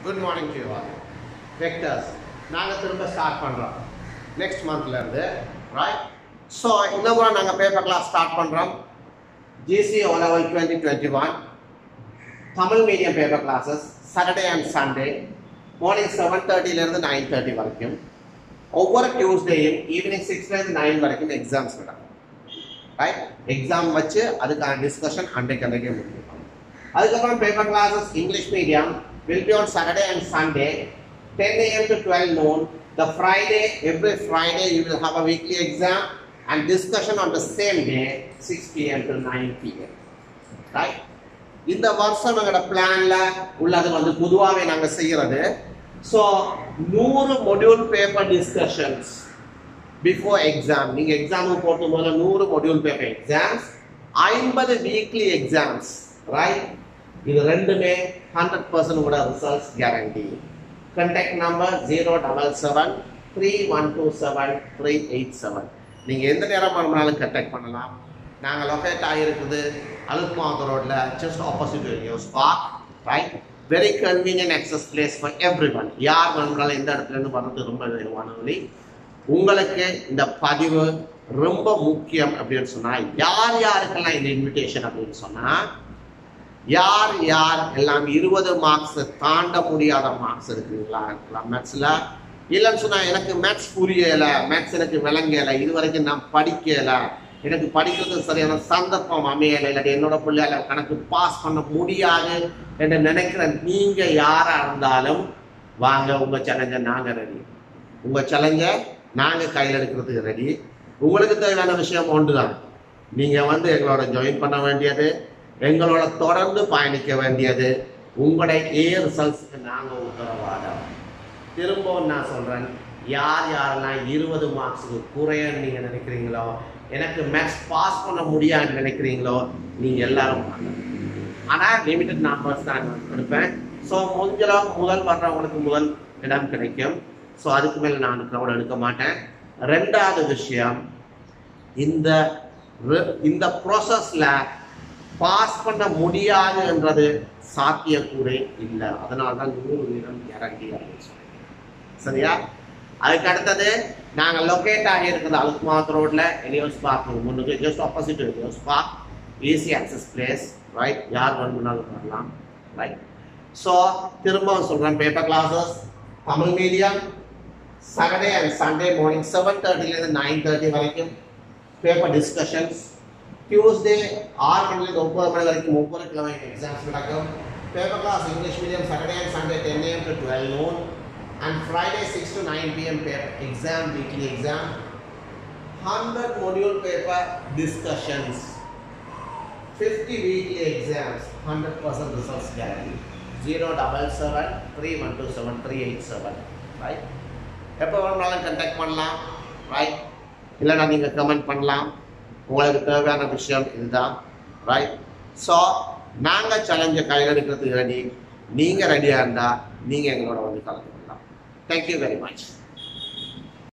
good morning to you vectors நாங்கள் திரும்ப start பண்ணுறோம் நெக்ஸ்ட் மந்த்லேருந்து ரைட் ஸோ இந்த முறை நாங்கள் பேப்பர் கிளாஸ் ஸ்டார்ட் பண்ணுறோம் GC O level twenty twenty one Tamil medium paper classes Saturday and Sunday morning seven தேர்ட்டிலேருந்து nine thirty வரைக்கும் ஒவ்வொரு டியூஸ்டேயும் ஈவினிங் சிக்ஸ்லேருந்து நைன் வரைக்கும் எக்ஸாம்ஸ் நடக்கும் ரைட் எக்ஸாம் வச்சு அதுக்கான டிஸ்கஷன் அன்றைக்கு அன்றைக்கே முடியும் அதுக்கப்புறம் paper classes English medium will be on Saturday and Sunday ten AM to twelve noon the Friday every Friday you will have a weekly exam and discussion on the same day six PM to nine PM right இந்த வருஷம் எங்களோட பிளான்ல உள்ளது வந்து பொதுவாகவே நாங்கள் செய்யறது so நூறு module paper discussions before exam நீங்க எக்ஸாமுக்கு போட்டு போது நூறு மொடியூல் பேப்பர் எக்ஸாம்ஸ் ஐம்பது வீக்லி எக்ஸாம்ஸ் ரைட் இது ரெண்டுமே ஹண்ட்ரட் பர்சன்ட் கூட results guarantee contact number zero double seven three one two seven three eight seven நீங்கள் எந்த நேரம் வேணும்னாலும் கண்டெக்ட் பண்ணலாம் நாங்கள் லொக்கேட் ஆகிருக்குது அலுத்மாத் ரோட்ல just opposite news park right very convenient access place for everyone யார் வேணும்னாலும் எந்த இடத்துல இருந்து வர்றது ரொம்ப விரைவான வழி உங்களுக்கு இந்த பதிவு ரொம்ப முக்கியம் அப்படின்னு சொன்னா யார் யாருக்கெல்லாம் இந்த இன்விடேஷன் அப்படின்னு சொன்னா யார் யார் எல்லாம் இருபது மார்க்ஸ் தாண்ட முடியாத மார்க்ஸ் இருக்குங்களா இருக்கலாம் மேத்ஸ்ல இல்லைன்னு சொன்னா எனக்கு மேத்ஸ் புரியல மேத்ஸ் எனக்கு விளங்கல இது வரைக்கும் நான் படிக்கல எனக்கு படிக்கிறதுக்கு சரியான சந்தர்ப்பம் அமையலை இல்லாட்டி என்னோட பிள்ளையால கணக்கு பாஸ் பண்ண முடியாது என்று நினைக்கிற நீங்க யாரா இருந்தாலும் வாங்க உங்க சேலஞ்ச நாங்க ரெடி உங்க சேலஞ்ச நாங்க கையில் எடுக்கிறதுக்கு ரெடி உங்களுக்கு தேவையான விஷயம் ஒன்று தான் நீங்க வந்து எங்களோட ஜாயின் பண்ண வேண்டியது எங்களோட தொடர்ந்து பயணிக்க வேண்டியது உங்களுடைய ஏ ரிசல்ட்ஸுக்கு நாங்க உத்தரவாதம் திரும்பவும் நான் சொல்றேன் யார் யாரெல்லாம் இருபது மார்க்ஸுக்கு குறையன்னு நீங்க நினைக்கிறீங்களோ எனக்கு மேக்ஸ் பாஸ் பண்ண முடியாதுன்னு நினைக்கிறீங்களோ நீங்க எல்லாரும் வாங்க ஆனா லிமிட்டட் நம்பர்ஸ் தான் நான் கொடுப்பேன் ஸோ முடிஞ்சளவு முதல் வர்றவங்களுக்கு முதல் இடம் கிடைக்கும் ஸோ அதுக்கு மேல நான் க்ரௌட் எடுக்க மாட்டேன் ரெண்டாவது விஷயம் இந்த re- இந்த ப்ராசஸ்ல பாஸ் பண்ண முடியாதுன்றது சாத்தியக்கூறே இல்லை அதனால தான் நூறு வீதம் இறங்கி அப்படின்னு சொல்றேன் சரியா அதுக்கு அடுத்தது நாங்க லொகேட் ஆகி இருக்கிறது அலுத்மாத் ரோட்ல எலியோஸ் பார்க் முன்னுக்கு just opposite Elios park easy access place right யார் வேணும்னாலும் வரலாம் ரைட் ஸோ திரும்பவும் சொல்றேன் paper classes Tamil medium Saturday and Sunday morning seven தேர்ட்டிலேருந்து நைன் தேர்ட்டி வரைக்கும் பேப்பர் டிஸ்கஷன்ஸ் டியூஸ்டே ஆறு மணிலேருந்து ஒன்பது மணி வரைக்கும் ஒவ்வொரு கிழமை எக்ஸாம்ஸ் நடக்கும் paper class English medium Saturday and Sunday ten AM to twelve noon and Friday six to nine PM paper exam weekly exam hundred module paper discussions fifty weekly exams hundred percent results guarantee zero double seven three one two seven three eight seven right எப்போ வேணும்னாலும் contact பண்ணலாம் right இல்லைனா நீங்கள் comment பண்ணலாம் உங்களுக்கு தேவையான விஷயம் இதுதான் ரைட் ஸோ நாங்கள் சேலஞ்சை கையில் எடுக்கிறதுக்கு ரெடி நீங்கள் ரெடியாக இருந்தால் நீங்கள் எங்களோட வந்து கலந்து கொள்ளலாம் தேங்க்யூ வெரி மச்